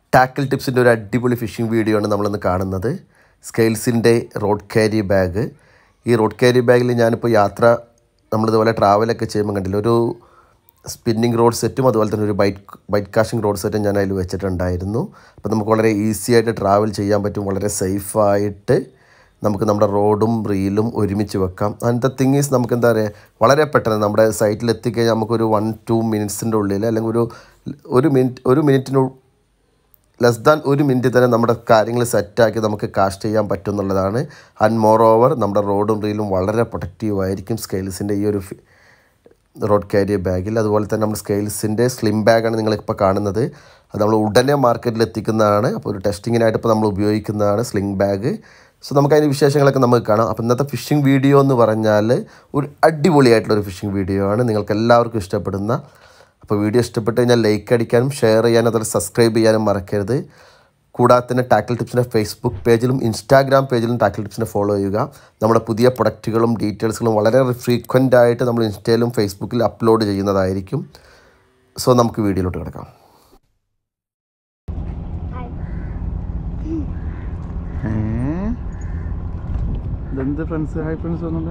Tackle ടിപ്സിൻ്റെ ഒരു അടിപൊളി phishing video ആണ് നമ്മളിന്ന് കാണുന്നത് സ്കെയിൽസിൻ്റെ റോഡ് ക്യാരി ബാഗ് ഈ റോഡ് ക്യാരി ബാഗിൽ ഞാനിപ്പോൾ യാത്ര നമ്മളിതുപോലെ ട്രാവലൊക്കെ ചെയ്യുമ്പോൾ കണ്ടില്ല ഒരു സ്പിന്നിങ് റോഡ് സെറ്റും അതുപോലെ തന്നെ ഒരു ബൈറ്റ് ബൈറ്റ് കാഷിംഗ് റോഡ് സെറ്റും ഞാൻ അതിൽ വെച്ചിട്ടുണ്ടായിരുന്നു അപ്പോൾ നമുക്ക് വളരെ ഈസി ആയിട്ട് ട്രാവൽ ചെയ്യാൻ പറ്റും വളരെ സേഫായിട്ട് നമുക്ക് നമ്മുടെ റോഡും റീലും ഒരുമിച്ച് വെക്കാം അതിൻ്റെ തിങ് ഈസ് നമുക്ക് എന്താ പറയുക വളരെ പെട്ടെന്ന് നമ്മുടെ സൈറ്റിൽ എത്തിക്കഴിഞ്ഞാൽ നമുക്കൊരു വൺ ടു മിനിറ്റ്സിൻ്റെ ഉള്ളിൽ അല്ലെങ്കിൽ ഒരു ഒരു മിനിറ്റ് ഒരു മിനിറ്റിന് ലെസ് ദാൻ ഒരു മിനിറ്റ് തന്നെ നമ്മുടെ കാര്യങ്ങൾ സെറ്റാക്കി നമുക്ക് കാസ്റ്റ് ചെയ്യാൻ പറ്റും എന്നുള്ളതാണ് ആൻഡ് മോർ ഓവർ നമ്മുടെ റോഡും റീലും വളരെ പ്രൊട്ടക്റ്റീവ് ആയിരിക്കും സ്കെയിൽസിൻ്റെ ഈ ഒരു ഫി- റോഡ് കാരിയർ ബാഗിൽ അതുപോലെ തന്നെ നമ്മുടെ സ്കെയിൽസിൻ്റെ സ്ലിം ബാഗാണ് നിങ്ങളിപ്പോൾ കാണുന്നത് അത് നമ്മൾ ഉടനെ മാർക്കറ്റിൽ എത്തിക്കുന്നതാണ് അപ്പോൾ ഒരു ടെസ്റ്റിങ്ങിനായിട്ട് ഇപ്പോൾ നമ്മൾ ഉപയോഗിക്കുന്നതാണ് സ്ലിംഗ് ബാഗ് സോ നമുക്ക് അതിൻ്റെ വിശേഷങ്ങളൊക്കെ നമുക്ക് കാണാം അപ്പോൾ ഇന്നത്തെ ഫിഷിംഗ് വീഡിയോ എന്ന് പറഞ്ഞാൽ ഒരു അടിപൊളിയായിട്ടുള്ള ഒരു ഫിഷിംഗ് വീഡിയോ ആണ് നിങ്ങൾക്ക് എല്ലാവർക്കും ഇഷ്ടപ്പെടുന്ന അപ്പോൾ വീഡിയോ ഇഷ്ടപ്പെട്ട് കഴിഞ്ഞാൽ ലൈക്ക് അടിക്കാനും ഷെയർ ചെയ്യാനും അതുപോലെ സബ്സ്ക്രൈബ് ചെയ്യാനും മറക്കരുത് കൂടാതെ തന്നെ ടാക്കിൾ ടിപ്സിൻ്റെ ഫേസ്ബുക്ക് പേജിലും ഇൻസ്റ്റാഗ്രാം പേജിലും ടാക്കിൾ ടിപ്സിനെ ഫോളോ ചെയ്യുക നമ്മുടെ പുതിയ പ്രൊഡക്റ്റുകളും ഡീറ്റെയിൽസുകളും വളരെ ഫ്രീക്വൻ്റ് ആയിട്ട് നമ്മൾ ഇൻസ്റ്റയിലും ഫേസ്ബുക്കിൽ അപ്ലോഡ് ചെയ്യുന്നതായിരിക്കും സോ നമുക്ക് വീഡിയോയിലോട്ട് കിടക്കാം ഇതെന്ത് ഫ്രണ്ട്സ് ഹായ് ഫ്രണ്ട്സ് വന്നുണ്ട്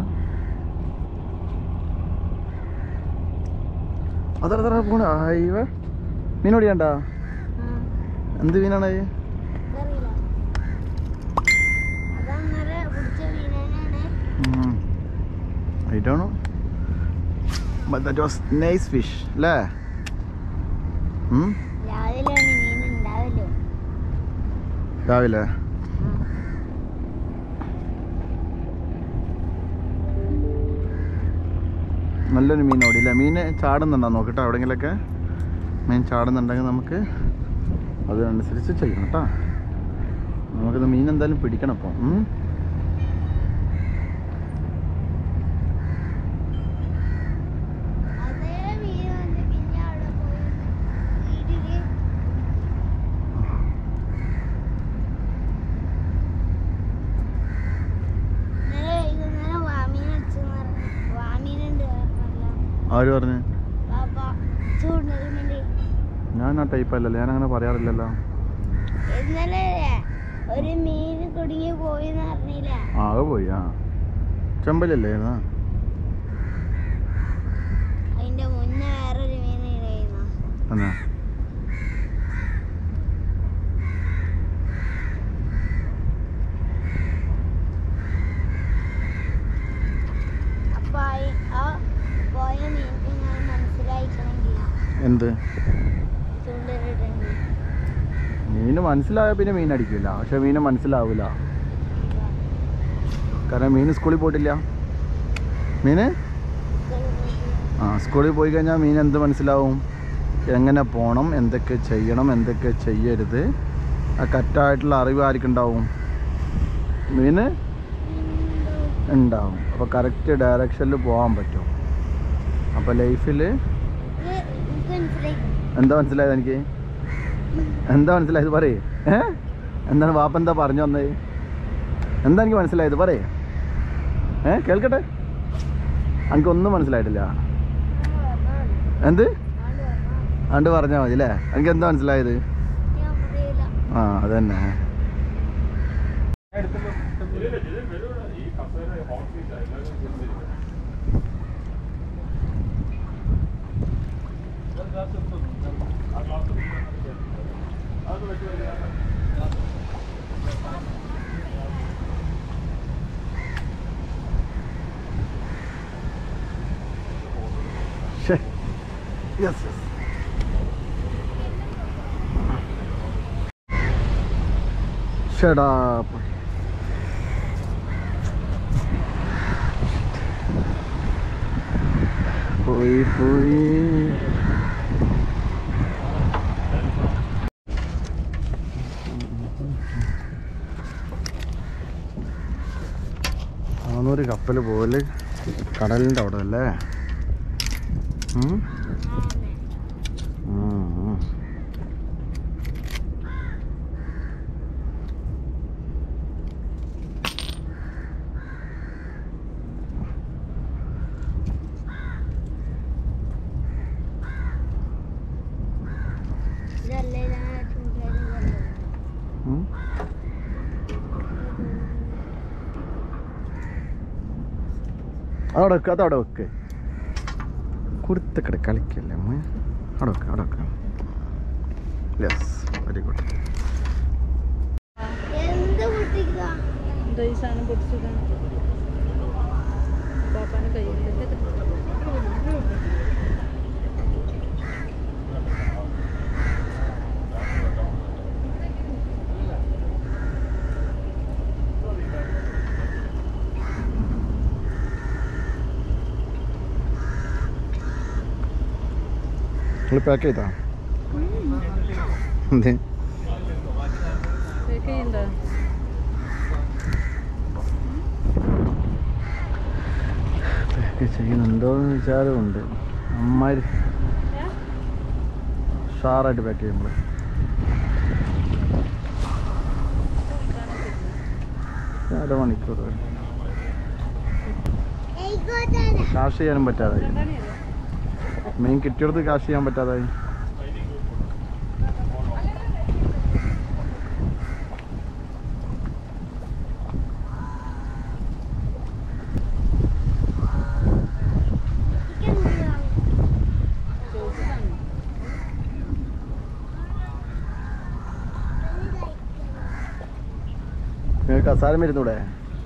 അതറ പോണ ഹൈവ മീൻ ഓടിയണ്ട എന്ത് മീനാണ് അത്? ഉം. I don't know. But that was nice fish, അല്ലേ ഉം? രാവിലെയാണ് മീൻ ഉണ്ടാവല്ലോ രാവിലെ നല്ലൊരു മീൻ ഓടിയില്ല മീൻ ചാടുന്നുണ്ടോ നോക്കട്ടെ എവിടെയെങ്കിലൊക്കെ മീൻ ചാടുന്നുണ്ടെങ്കിൽ നമുക്ക് അതിനനുസരിച്ച് ചെയ്യണം കേട്ടോ നമുക്കിത് മീൻ എന്തായാലും പിടിക്കണം അപ്പോൾ ഉം. അതേ മീൻ വന്ന് പിന്നെ അവിടെ പോയി വീട്ടില് ഇന്നലെ വൈകുന്നേരം വാമീൻ അടിച്ചെന്ന് പറഞ്ഞു വാമീനുണ്ട് പറഞ്ഞല്ലോ ആര് പറഞ്ഞു പാപ്പ ചൂടുന്നതിന് വേണ്ടി ഞാൻ ആ ടൈപ്പ് അല്ലല്ലോ ഞാൻ അങ്ങനെ പറയാറില്ലല്ലോ ഇന്നലെ ഒരു മീൻ കുടുങ്ങി പോയി എന്ന് പറഞ്ഞില്ല ആ അത് പോയി ആ ചെമ്പലല്ലേ ആ അതിന്റെ മുന്നേ വേറൊരു മീൻ ഇടായിരുന്നു എന്നാ അപ്പൊ ആ- ആ പോയ മീനിക്ക് ഞാൻ മനസ്സിലായിക്കണമെങ്കിൽ എന്ത് ചൂണ്ടലിട്ടെങ്കിൽ മീന് മനസ്സിലായ പിന്നെ മീൻ അടിക്കില്ല പക്ഷെ മീന് മനസ്സിലാവില്ല കാരണം മീൻ സ്കൂളിൽ പോയിട്ടില്ല മീന് ആ സ്കൂളിൽ പോയി കഴിഞ്ഞാൽ മീൻ എന്ത് മനസ്സിലാവും എങ്ങനെ പോകണം എന്തൊക്കെ ചെയ്യണം എന്തൊക്കെ ചെയ്യരുത് ആ കറക്റ്റായിട്ടുള്ള അറിവ് ആർക്കുണ്ടാവും മീന് ഉണ്ടാവും അപ്പോൾ കറക്റ്റ് ഡയറക്ഷനിൽ പോകാൻ പറ്റും അപ്പോൾ ലൈഫിൽ എനിക്ക് മനസ്സിലായി എന്താ മനസ്സിലായത് എനിക്ക് എന്താ മനസ്സിലായത് പറയേ ഏ എന്താണ് വാപ്പ എന്താ പറഞ്ഞു വന്നത് എന്താ എനിക്ക് മനസ്സിലായത് പറയേ ഏ കേൾക്കട്ടെ എനിക്കൊന്നും മനസ്സിലായിട്ടില്ല എന്ത് അണ്ട് പറഞ്ഞാൽ മതി അല്ലേ എനിക്ക് എന്താ മനസ്സിലായത് ഞാൻ പറയില്ല ആ അതന്നെ യെസ് യെസ് Shut up. പോയി പോയി ആന്നൊരു കപ്പൽ പോല് കടലിൻ്റെ അവിടെ അല്ലേ ഉം? ഉം, ഉം. ഇതല്ലേ ഞാൻ ചൂണ്ടലിടുന്നത് അവിടെ വെക്ക് അതവിടെ വെക്ക് കുരുത്തക്കട കളിക്കല്ലേ അമ്മ അവിടെ വെക്ക് അവിടെ വെക്ക് യെസ് വെരി ഗുഡ് എന്ത് കുട്ടിക്ക എന്തോ ഈ സാധനം പൊട്ടിച്ചിടാൻ പാപ്പാന്റെ കയ്യിൽ നിങ്ങൾ പാക്ക് ചെയ്താ എന്തേ പേക്ക് ചെയ്യണ്ടോ പാക്ക് ചെയ്യുന്നുണ്ടോ എന്ന് വിചാരമുണ്ട് അമ്മാര് ഷാറായിട്ട് പാക്ക് ചെയ്യുമ്പോൾ അരമണിക്കൂർ വരെ. കാശ് ചെയ്യാനും പറ്റാതായി മെയിൻ കിട്ടിയെടുത്ത് കാശ് ചെയ്യാൻ പറ്റാതായി നിങ്ങൾക്ക് കസാരം വരുന്നൂടെ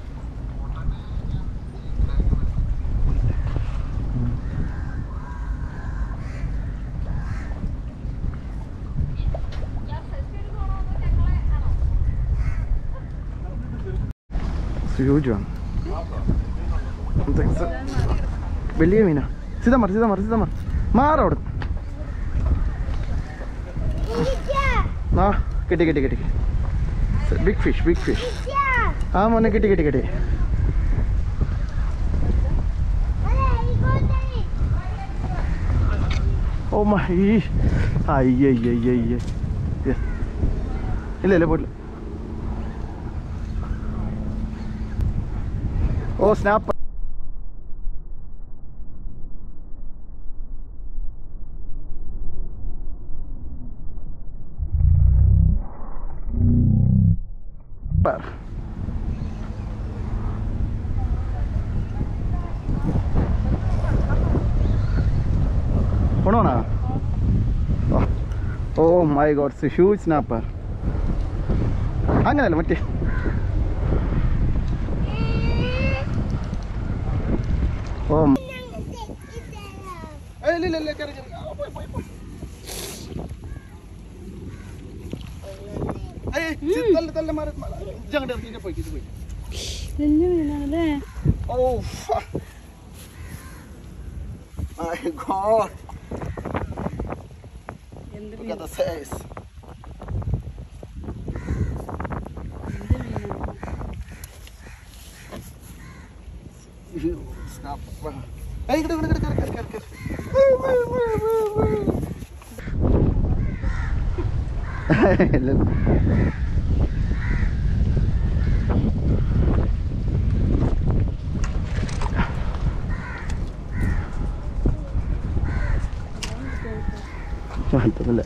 ഹ്യൂജ് ആണ് വലിയ മീനാ സീതാമർ സീതാമർ സീതാമർ മാറവിടെ ആ കിട്ടി കിട്ടി കിട്ടി ബിഗ് ഫിഷ് ബിഗ് ഫിഷ് ആ മോനെ കിട്ടി കിട്ടി കിട്ടി ഓ മൈ അയ്യയ്യയ്യയ്യ ഇല്ല ഇല്ല പോയില്ല ഓ സ്നാപ്പ് കൊണോണാ oh my God huge snapper അങ്ങനെയല്ല മറ്റേ ഓ ഏയ് ഇല്ല, ഇല്ല, ഇല്ല, കേറി, കേറി. ആ, പോയി, പോയി, പോയി. ഏയ്, ചി, തല്ല്, തല്ല്, മാറ്, മാറ്. ഇജ്ജ് അങ്ങോട്ട് ഇറങ്ങി, ഇത് പോയി, ഇത് പോയി. വലിയ മീനാണല്ലേ ഓ fuck. My God. എന്ത് Look at the size. Snap. ഏയ്, ഇങ്ങട്, ഇങ്ങട്, ഇങ്ങട്, കേറ്, കേറ്, കേറ്, കേറ്. ഇല്ല, ഇല്ല. കുഴപ്പമില്ല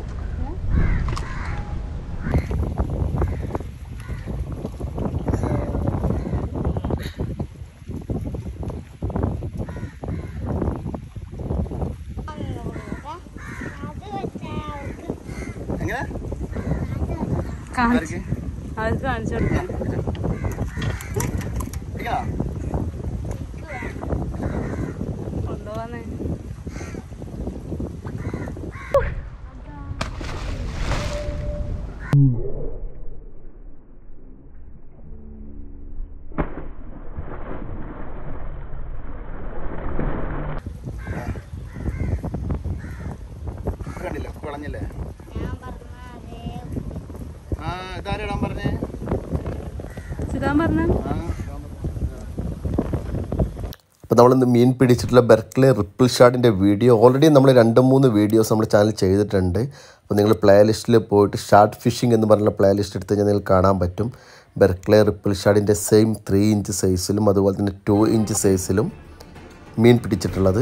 എങ്ങനെ കാണിച്ച് അവർക്ക് കാണിച്ചു കൊടുക്കാം ഇരിക്കണോ? കൊണ്ടുപോവാന്നേ ഇത് കണ്ടില്ലേ കുളഞ്ഞില്ലേ ആ ഇതാരിടാൻ പറഞ്ഞേ ചിതാൻ പറഞ്ഞ ആ ഇടാൻ പറഞ്ഞെ. അപ്പോൾ നമ്മളിന്ന് മീൻ പിടിച്ചിട്ടുള്ള ബെർക്ക്ലെ റിപ്പിൾ ഷാട്ടിൻ്റെ വീഡിയോ ഓൾറെഡി നമ്മൾ രണ്ട് മൂന്ന് വീഡിയോസ് നമ്മുടെ ചാനൽ ചെയ്തിട്ടുണ്ട് അപ്പോൾ നിങ്ങൾ പ്ലേ ലിസ്റ്റിൽ പോയിട്ട് ഷാർട്ട് ഫിഷിംഗ് എന്ന് പറഞ്ഞ പ്ലേ ലിസ്റ്റ് എടുത്ത് കഴിഞ്ഞാൽ നിങ്ങൾക്ക് കാണാൻ പറ്റും ബെർക്ക്ലെ റിപ്പിൾ ഷാഡിൻ്റെ സെയിം ത്രീ ഇഞ്ച് സൈസിലും അതുപോലെ തന്നെ ടു ഇഞ്ച് സൈസിലും മീൻ പിടിച്ചിട്ടുള്ളത്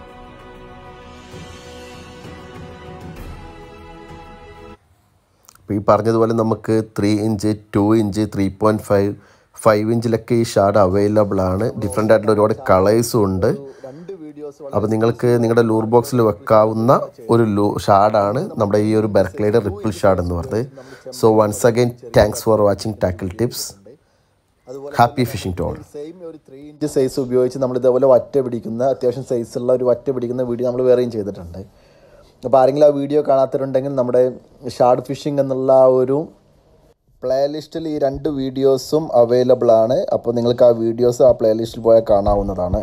അപ്പോൾ ഈ പറഞ്ഞതുപോലെ നമുക്ക് three inch two inch three point five five ഇഞ്ചിലൊക്കെ ഈ ഷാഡ് അവൈലബിൾ ആണ് ഡിഫറെൻ്റ് ആയിട്ടുള്ള ഒരുപാട് കളേഴ്സും ഉണ്ട് അപ്പോൾ നിങ്ങൾക്ക് നിങ്ങളുടെ ലൂർ ബോക്സിൽ വെക്കാവുന്ന ഒരു ലൂ ഷാഡാണ് നമ്മുടെ ഈ ഒരു ബെർക്ലയുടെ റിപ്പിൾ ഷാഡ് എന്ന് പറഞ്ഞത് so once again thanks for watching tackle tips happy fishing ടോൾ സെയിം ഒരു ത്രീ ഇഞ്ച് സൈസ് ഉപയോഗിച്ച് നമ്മൾ ഇതേപോലെ വറ്റ പിടിക്കുന്ന അത്യാവശ്യം സൈസുള്ള ഒരു വറ്റ പിടിക്കുന്ന വീഡിയോ നമ്മൾ വേറെയും ചെയ്തിട്ടുണ്ട് അപ്പോൾ ആരെങ്കിലും ആ വീഡിയോ കാണാത്തവരുണ്ടെങ്കിൽ നമ്മുടെ ഷാർഡ് ഫിഷിംഗ് എന്നുള്ള ആ ഒരു പ്ലേലിസ്റ്റിൽ ഈ രണ്ട് വീഡിയോസും അവൈലബിൾ ആണ് അപ്പോൾ നിങ്ങൾക്ക് ആ വീഡിയോസ് ആ പ്ലേലിസ്റ്റിൽ പോയാൽ കാണാവുന്നതാണ്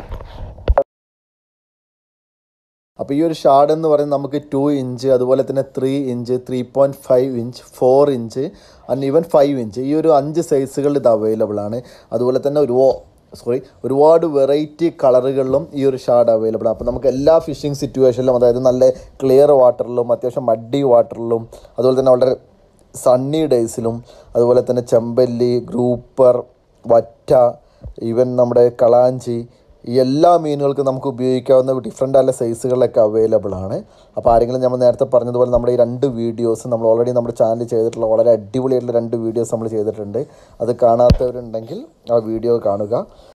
അപ്പോൾ ഈ ഒരു ഷാർഡ് എന്ന് പറയുന്നത് നമുക്ക് ടു ഇഞ്ച് അതുപോലെ തന്നെ three inch three point five inch four inch and even five inch ഈ ഒരു അഞ്ച് സൈസുകളിൽ ഇത് അവൈലബിൾ ആണ് അതുപോലെ തന്നെ ഒരു സോറി ഒരുപാട് വെറൈറ്റി കളറുകളിലും ഈ ഒരു ഷാർഡ് അവൈലബിൾ ആണ് അപ്പോൾ നമുക്ക് എല്ലാ ഫിഷിംഗ് സിറ്റുവേഷനിലും അതായത് നല്ല ക്ലിയർ വാട്ടറിലും അത്യാവശ്യം മഡി വാട്ടറിലും അതുപോലെ തന്നെ വളരെ സണ്ണി ഡേയ്സിലും അതുപോലെ തന്നെ ചെമ്പല്ലി ഗ്രൂപ്പർ വറ്റ ഈവൻ നമ്മുടെ കളാഞ്ചി ഈ എല്ലാ മീനുകൾക്കും നമുക്ക് ഉപയോഗിക്കാവുന്ന ഡിഫറെൻ്റ് ആയ സൈസുകളിലൊക്കെ അവൈലബിൾ ആണ് അപ്പോൾ ആരെങ്കിലും നമ്മൾ നേരത്തെ പറഞ്ഞതുപോലെ നമ്മുടെ ഈ രണ്ട് വീഡിയോസ് നമ്മൾ ഓൾറെഡി നമ്മുടെ ചാനൽ ചെയ്തിട്ടുള്ള വളരെ അടിപൊളിയായിട്ടുള്ള രണ്ട് വീഡിയോസ് നമ്മൾ ചെയ്തിട്ടുണ്ട് അത് കാണാത്തവരുണ്ടെങ്കിൽ ആ വീഡിയോ കാണുക